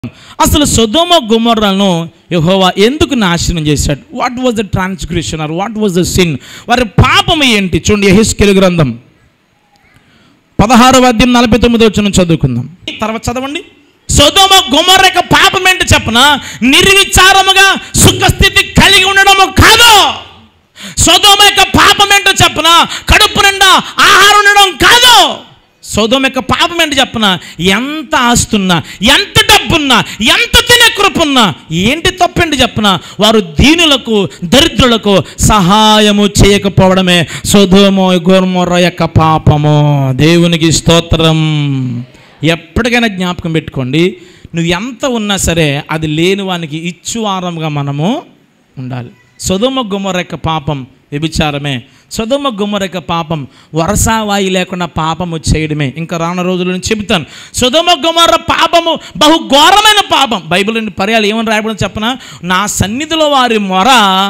అసలు సొదోమ గుమర్రలను యెహోవా ఎందుకు నాశనం చేశాడు what was the transgression or what was the sin వారి పాపం ఏంటి చూడండి యెహెస్కేలు గ్రంథం పదహారవ అధ్యాయం నలభై తొమ్మిది వచ్చిన చదువుకుందాం తర్వాత చదవండి సొదోమ గుమర్ర యొక్క పాపం ఏంటి చెప్పన నిర్విచారముగా సుఖస్థితి కలిగి ఉండడము కాదు సొదోమ యొక్క పాపం ఏంటో చెప్పన కడుపు నిండా ఆహారం ఉండడం కాదు సొదోమ యొక్క పాపం ఏంటో చెప్పన ఎంత ఆస్తున్నా ఎంత డబ్బున్నా ఎంత తినే కృపున్నా ఏంటి తప్పేంటి చెప్పన వారు దీనులకు దరిద్రులకు సహాయము చేయకపోవడమే సొదోమ గోర్మొర్ర యొక్క పాపము దేవునికి స్తోత్రం ఎప్పటికైనా జ్ఞాపకం పెట్టుకోండి నువ్వు ఎంత ఉన్నా సరే అది లేని వానికి ఇచ్చువారంగా మనము ఉండాలి సొదమ గుమ్మర యొక్క పాపం వ్యభిచారమే సొదమ గుమ్మర యొక్క పాపం వరసావాయి లేకుండా పాపము చేయడమే ఇంకా రాను రోజుల్లో నేను చెబుతాను సొదమ గుమ్మర పాపము బహు ఘోరమైన పాపం బైబిల్ నుండి పర్యాలు ఏమని రాయబడి చెప్పనా నా సన్నిధిలో వారి మొర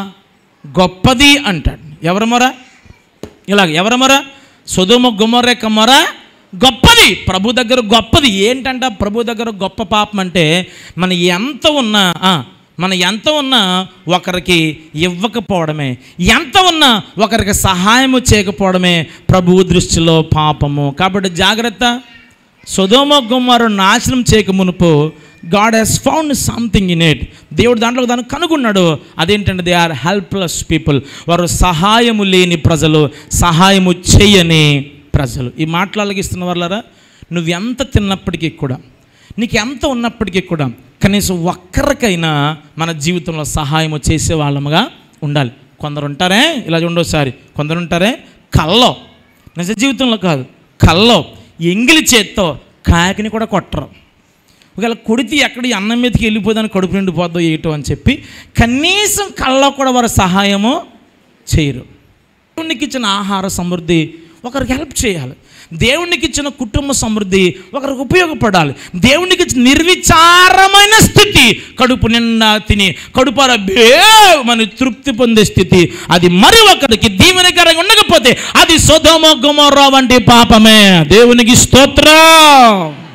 గొప్పది అంటాడు ఎవరి మొర ఇలాగ ఎవరి మొర సొదమ గుమ్మర యొక్క మొర గొప్పది ప్రభు దగ్గర గొప్పది ఏంటంట ప్రభు దగ్గర గొప్ప పాపం అంటే మన ఎంత ఉన్నా ఆ, మన ఎంత ఉన్నా ఒకరికి ఇవ్వకపోవడమే ఎంత ఉన్నా ఒకరికి సహాయము చేయకపోవడమే ప్రభువు దృష్టిలో పాపము కాబట్టి జాగ్రత్త సుధోమ గుమ్మారు నాశనం చేయక మునుపు God he's found something in it దేవుడు దాంట్లో దాన్ని కనుగొన్నాడు అదేంటంటే దే ఆర్ హెల్ప్లెస్ పీపుల్ వారు సహాయము లేని ప్రజలు సహాయము చేయని ప్రజలు ఈ మాట్లాడగిస్తున్న వాళ్ళరా నువ్వు ఎంత తిన్నప్పటికీ కూడా నీకు ఎంత ఉన్నప్పటికీ కూడా కనీసం ఒక్కరికైనా మన జీవితంలో సహాయం చేసే వాళ్ళముగా ఉండాలి కొందరు ఉంటారే ఇలా ఉండోసారి కొందరు ఉంటారే కల్లో నిజ జీవితంలో కాదు కల్లో ఎంగిలి చేత్తో కాకిని కూడా కొట్టరు ఒకవేళ కొడితే ఎక్కడ ఈ అన్నం మీదకి వెళ్ళిపోదని కడుపు నిండిపోద్దో ఏటో అని చెప్పి కనీసం కళ్ళలో కూడా వారు సహాయము చేయరు దేవునికి ఇచ్చిన ఆహార సమృద్ధి ఒకరికి హెల్ప్ చేయాలి దేవునికి ఇచ్చిన కుటుంబ సమృద్ధి ఒకరికి ఉపయోగపడాలి దేవునికి ఇచ్చిన నిర్విచారమైన స్థితి కడుపు నిండా తిని కడుపార మన తృప్తి పొందే స్థితి అది మరి ఒకరికి దీవెనకరంగా ఉండకపోతే అది సొదమ గుమర్రా వంటి పాపమే దేవునికి స్తోత్రం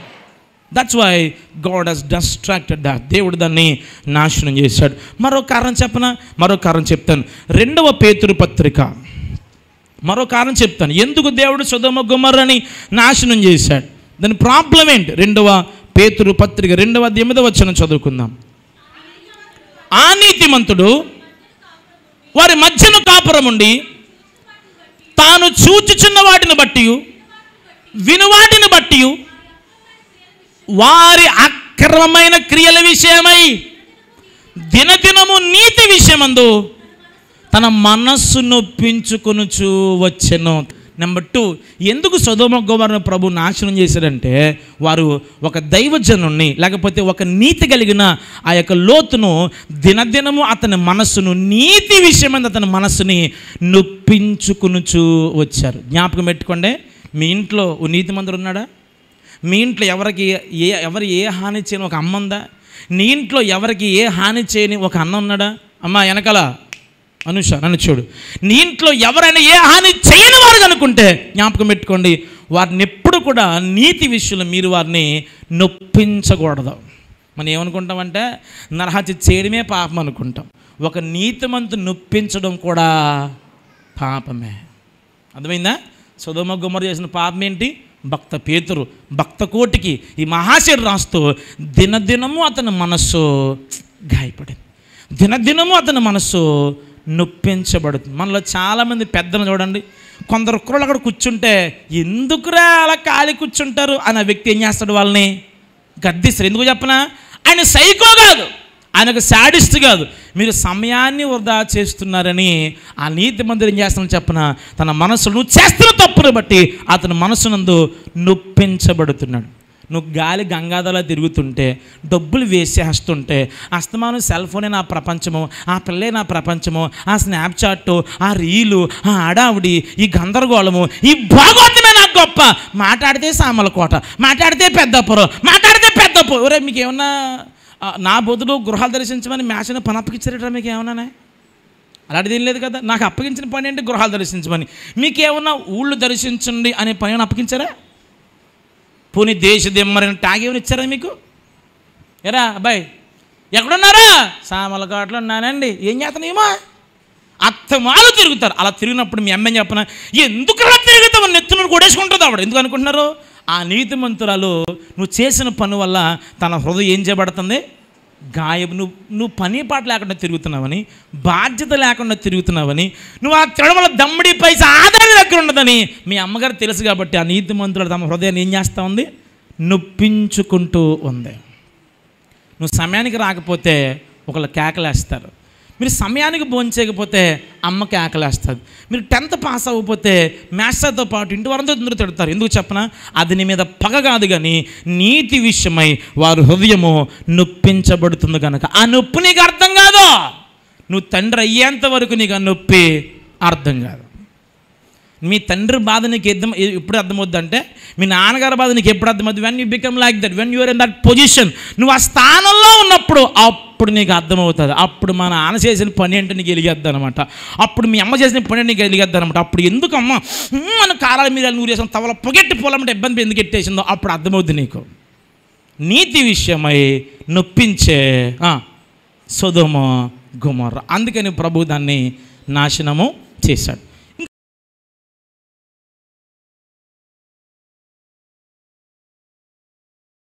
that's why God has destructed the దేవుడు దాన్ని నాశనం చేశాడు మరో కారణం చెప్పనా మరో కారణం చెప్తాను రెండవ పేతురు పత్రిక మరో కారణం చెప్తాను ఎందుకు దేవుడు సుధమ గుమ్మరని నాశనం చేశాడు దాని ప్రాబ్లం ఏంటి రెండవ పేతురు పత్రిక రెండవ ఎనిమిదవ వచ్చిన చదువుకుందాం ఆ నీతిమంతుడు వారి మధ్యన కాపురం ఉండి తాను చూచుచున్న వాటిని బట్టి వినువాటిని బట్టి వారి అక్రమమైన క్రియల విషయమై దినదినము నీతి విషయమందు తన మనస్సు నొప్పించుకొనుచు వచ్చెను నెంబర్ టూ ఎందుకు సొదోమ గోవర్ణ ప్రభు నాశనం చేశాడంటే వారు ఒక దైవజనుణ్ణి లేకపోతే ఒక నీతి కలిగిన ఆ యొక్క లోతును దినదినము అతని మనస్సును నీతి విషయమైన అతని మనస్సుని నొప్పించుకునుచు వచ్చారు జ్ఞాపకం పెట్టుకోండి మీ ఇంట్లో ఓ నీతి మందుడు ఉన్నాడా మీ ఇంట్లో ఎవరికి ఏ ఎవరు ఏ హాని చేయని ఒక అమ్మ ఉందా నీ ఇంట్లో ఎవరికి ఏ హాని చేయని ఒక అన్న ఉన్నాడా అమ్మ వెనకాల అనుష నన్ను చూడు నీ ఇంట్లో ఎవరైనా ఏ హాని చేయని వారు అనుకుంటే జ్ఞాపకం పెట్టుకోండి వారిని ఎప్పుడు కూడా నీతి విషయంలో మీరు వారిని నొప్పించకూడదు మనం ఏమనుకుంటామంటే నరహత్య చేయడమే పాపం అనుకుంటాం ఒక నీతిమంతు నొప్పించడం కూడా పాపమే అర్థమైందా సుధమ గుమ్మరు చేసిన పాపం ఏంటి భక్త పేతురు భక్త కోటికి ఈ మహాశిర్ రాస్తూ దినదినము అతని మనస్సు గాయపడింది దినదినము అతని మనస్సు నొప్పించబడుతుంది మనలో చాలామంది పెద్దలు చూడండి కొందరు కుర్రలు అక్కడ కూర్చుంటే ఎందుకురా అలా ఖాళీ కూర్చుంటారు అని ఆ వ్యక్తి ఏం చేస్తాడు వాళ్ళని గద్దిస్తారు ఎందుకు చెప్పనా ఆయన సైకో కాదు ఆయన ఒక శాడిస్ట్ కాదు మీరు సమయాన్ని వృధా చేస్తున్నారని ఆ నీతి మందిరం ఏం చేస్తున్నా చెప్పన తన మనసు నువ్వు చేస్తున్న తప్పును బట్టి అతని మనసునందు నొప్పించబడుతున్నాడు నువ్వు గాలి గంగాధరలా తిరుగుతుంటే డబ్బులు వేసేస్తుంటే అస్తమానం సెల్ ఫోనే నా ప్రపంచము ఆ పిల్లే నా ప్రపంచము ఆ స్నాప్చాట్ ఆ రీలు ఆ అడావుడి ఈ గందరగోళము ఈ భాగవతమే నాకు గొప్ప మాట్లాడితే సామలకోట మాట్లాడితే పెద్దపురం మాట్లాడితే పెద్దపు ఒరే మీకు ఏమన్నా ఆ, నా బదులు గృహాలు దర్శించమని మ్యాచ్ని పని అప్పగించారట మీకు ఏమన్నానే అలాంటిది ఏం లేదు కదా నాకు అప్పగించిన పని ఏంటి గృహాలు దర్శించమని మీకేమన్నా ఊళ్ళు దర్శించండి అనే పని ఏమైనా అప్పగించారా పోనీ దేశ దిమ్మరని ట్యాగ్ ఏమైనా ఇచ్చారా మీకు ఎరా అబ్బాయి ఎక్కడున్నారా సామలకాట్లో ఉన్నానండి ఏం చేస్తున్నాయేమో అత్తమాలు తిరుగుతారు అలా తిరిగినప్పుడు మీ అమ్మాయి చెప్పన ఎందుకు అలా తిరుగుతావు నెత్తును కొడేసుకుంటుంది ఆవిడ ఎందుకు అనుకుంటున్నారు ఆ నీతిమంతురాలు నువ్వు చేసిన పని వల్ల తన హృదయం ఏం చేయబడుతుంది గాయం నువ్వు నువ్వు పని పాట లేకుండా తిరుగుతున్నావని బాధ్యత లేకుండా తిరుగుతున్నావని నువ్వు ఆ తిరగడం వల్ల దమ్మిడి పైసా ఆదాయం దగ్గర ఉండదని మీ అమ్మగారు తెలుసు కాబట్టి ఆ నీతిమంతురాలు తమ హృదయాన్ని ఏం చేస్తూ ఉంది నొప్పించుకుంటూ ఉంది నువ్వు సమయానికి రాకపోతే ఒకళ్ళు కేకలేస్తారు మీరు సమయానికి భోంచేయకపోతే అమ్మ కేకలేస్తుంది మీరు టెన్త్ పాస్ అవ్వకపోతే మాస్టర్తో పాటు ఇంటి వారంతో అందరూ తిడతారు ఎందుకు చెప్పనా అది నీ మీద పగ కాదు కానీ నీతి విషయమై వారి హృదయము నొప్పించబడుతుంది కనుక ఆ నొప్పి నీకు అర్థం కాదు నువ్వు తండ్రి అయ్యేంత వరకు నీకు ఆ నొప్పి అర్థం కాదు మీ తండ్రి బాధ నీకు ఎద్దం ఎప్పుడు అర్థమవుద్ది అంటే మీ నాన్నగారి బాధ నీకు ఎప్పుడు అర్థమవుద్ది when you become like that when you're in that position నువ్వు ఆ స్థానంలో ఉన్నప్పుడు అప్పుడు నీకు అర్థమవుతుంది అప్పుడు మా నాన్న చేసిన పని అంటే నీకు వెలిగేద్ది అనమాట అప్పుడు మీ అమ్మ చేసిన పని అంటే నీకు వెలిగేద్ది అనమాట అప్పుడు ఎందుకు అమ్మ "ఉమ్" అని కారాల మీద నూరేసిన తవల పొగెట్టి పోలమంటే ఇబ్బంది ఎందుకు ఎట్టేసిందో అప్పుడు అర్థమవుద్ది నీకు నీతి విషయమై నొప్పించే ఆ, సొదొమ గుమర్ర అందుకని ప్రభు దాన్ని నాశనము చేశాడు